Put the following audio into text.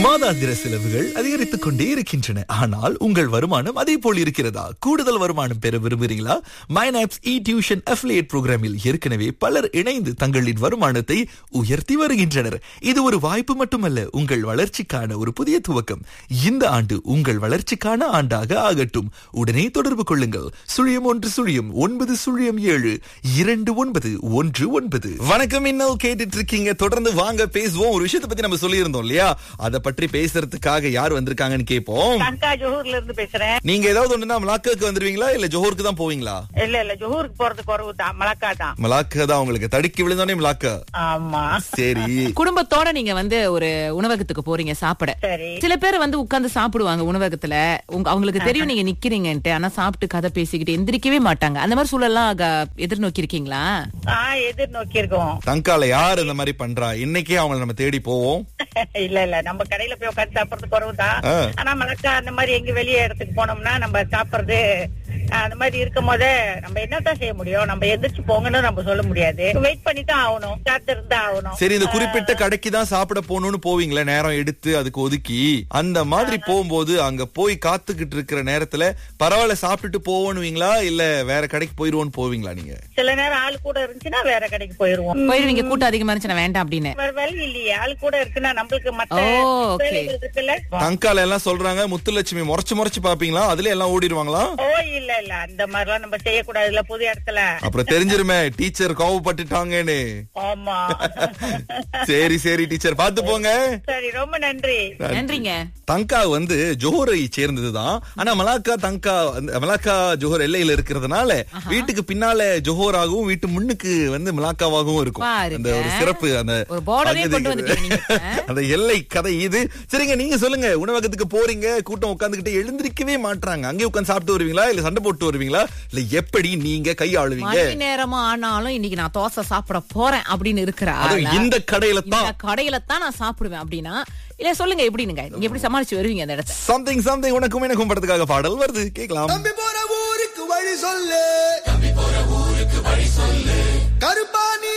மாதாந்திர செலவுகள் அதிகரித்துக் கொண்டே இருக்கின்றன ஆனால் உங்கள் வருமானம் அதே போல் இருக்கிறதா கூடுதல் வருமானம் பெற விரும்புகிறீங்களா மைனாப்ஸ் இ டியூஷன் அஃபிலியேட் புரோகிராமில் ஏற்கனவே பலர் இணைந்து தங்களின் வருமானத்தை உயர்த்தி வருகின்றனர் இது ஒரு வாய்ப்பு மட்டுமல்ல உங்கள் வளர்ச்சிக்கான ஒரு புதிய துவக்கம் இந்த ஆண்டு உங்கள் வளர்ச்சிக்கான ஆண்டாக ஆகட்டும் உடனே தொடர்பு கொள்ளுங்கள் சுழியம் ஒன்று சுழியம் ஒன்பது சுழியம் ஏழு இரண்டு ஒன்பது ஒன்று ஒன்பது வணக்கம் இன்னும் கேட்டுட்டு இருக்கீங்க தொடர்ந்து வாங்க பேசுவோம் ஒரு விஷயத்தை பத்தி நம்ம சொல்லியிருந்தோம் இல்லையா அதை பற்றி பேசுறதுக்காக யார் வந்திருக்காங்கன்னு கேட்போம் லங்கா ஜோஹூர்ல இருந்து பேசுறேன் நீங்க ஏதாவது ஒண்ணுனா மலாக்காக்கு வந்துருவீங்களா இல்ல ஜோஹருக்கு தான் போவீங்களா இல்ல இல்ல ஜோஹூருக்கு போறது குறவு தான் மலக்கா தான் மலாக்கா தான் உங்களுக்கு தடுக்கி விழுந்தோடனே மலாக்கா ஆமா சரி குடும்பத்தோட நீங்க வந்து ஒரு உணவகத்துக்கு போறீங்க சாப்பிட சரி சில பேர் வந்து உட்கார்ந்து சாப்பிடுவாங்க உணவகத்துல உங்க அவங்களுக்கு தெரியும் நீங்க நிக்கிறீங்கன்ட்டு ஆனா சாப்பிட்டு கதை பேசிக்கிட்டு எந்திரிக்கவே மாட்டாங்க அந்த மாதிரி சூழல்லாம் க- எதிர்நோக்கி இருக்கீங்களா ஆ எதிர்நோக்கி இருக்கோம் தங்கால யார் இந்த மாதிரி பண்றா இன்னைக்கே அவங்கள நம்ம தேடி போவோம் இல்ல இல்ல நம்ம கடையில போய் உட்காந்து சாப்பிடுறது குறவு தான் ஆ. ஆனா மலக்கா அந்த மாதிரி எங்க வெளிய இடத்துக்கு போனோம்னா நம்ம சாப்பிடுறது ஆ, அந்த மாதிரி இருக்கும் போதே நம்ம என்னதான் செய்ய முடியும் நம்ம எந்திரிச்சு போங்கன்னு நம்ம சொல்ல முடியாது வெயிட் பண்ணி தான் ஆகணும் காத்திருந்து தான் ஆகணும் சரி இந்த குறிப்பிட்ட கடைக்கு தான் சாப்பிட போகணும்னு போவீங்களே நேரம் எடுத்து அதுக்கு ஒதுக்கி அந்த மாதிரி போகும்போது அங்க போய் காத்துக்கிட்டு இருக்கிற நேரத்துல பரவாயில்ல சாப்பிட்டுட்டு போவோனுவீங்களா இல்ல வேற கடைக்கு போயிருவோன்னு போவீங்களா நீங்க சில நேரம் ஆள் கூட இருந்துச்சுன்னா வேற கடைக்கு போயிருவோம் போயிருவீங்க கூட்டம் அதிகமா இருந்துச்சு நான் வேண்டாம் அப்படின்னு வேற வழி இல்லையே ஆள் கூட இருக்குன்னா நம்மளுக்கு மத்த ஓ, okay. வேலைகள் இருக்குல்ல தங்கால எல்லாம் சொல்றாங்க முத்துலட்சுமி முறைச்சு முறைச்சு பாப்பீங்களா அதுல எல்லாம் ஓடிடுவாங்களா ஓ இல்ல இல்ல அந்த மாதிரிலாம் நம்ம செய்யக்கூடாதுல்ல புது இடத்துல அப்புறம் தெரிஞ்சிருமே டீச்சர் கோவப்பட்டுட்டாங்கன்னு ஆமா சரி சரி டீச்சர் பாத்து போங்க சரி ரொம்ப நன்றி நன்றிங்க தங்கா வந்து ஜோஹரை சேர்ந்ததுதான் ஆனா மலாக்கா தங்கா அந்த மலாக்கா ஜோஹர் எல்லையில இருக்கிறதுனால வீட்டுக்கு பின்னால ஜோஹராகவும் வீட்டு முன்னுக்கு வந்து மலாக்காவாகவும் இருக்கும் பாருங்க. அந்த ஒரு சிறப்பு அந்த ஒரு border-ஏ பகுதிக்கு- கொண்டு வந்துட்டீங்க நீங்க. அந்த எல்லை கதை இது சரிங்க நீங்க சொல்லுங்க உணவகத்துக்கு போறீங்க கூட்டம் உட்கார்ந்துகிட்டு எழுந்திருக்கவே மாட்றாங்க அங்கே உட்கார்ந்து சாப்பிட்டு வருவீங்களா இல்ல சண்டை போட்டு வருவீங்களா இல்ல எப்படி நீங்க கையாளுவீங்க மணி நேரமா ஆனாலும் இன்னைக்கு நான் தோசை சாப்பிட போறேன் அப்படின்னு இருக்கிற அதுவும் ஆளா? இந்த கடையில தான் இந்த கடையில தான் நான் சாப்பிடுவேன் அப்படின்னா இல்ல சொல்லுங்க எப்படினுங்க நீங்க எப்படி சமாளிச்சு வருவீங்க அந்த இடத்த சம்திங் சம்திங் உனக்கும் எனக்கும் படத்துக்காக பாடல் வருது கேட்கலாம் தம்பி போற ஊருக்கு வழி சொல்லு தம்பி போற ஊருக்கு வழி சொல்லு கருப்பா நீ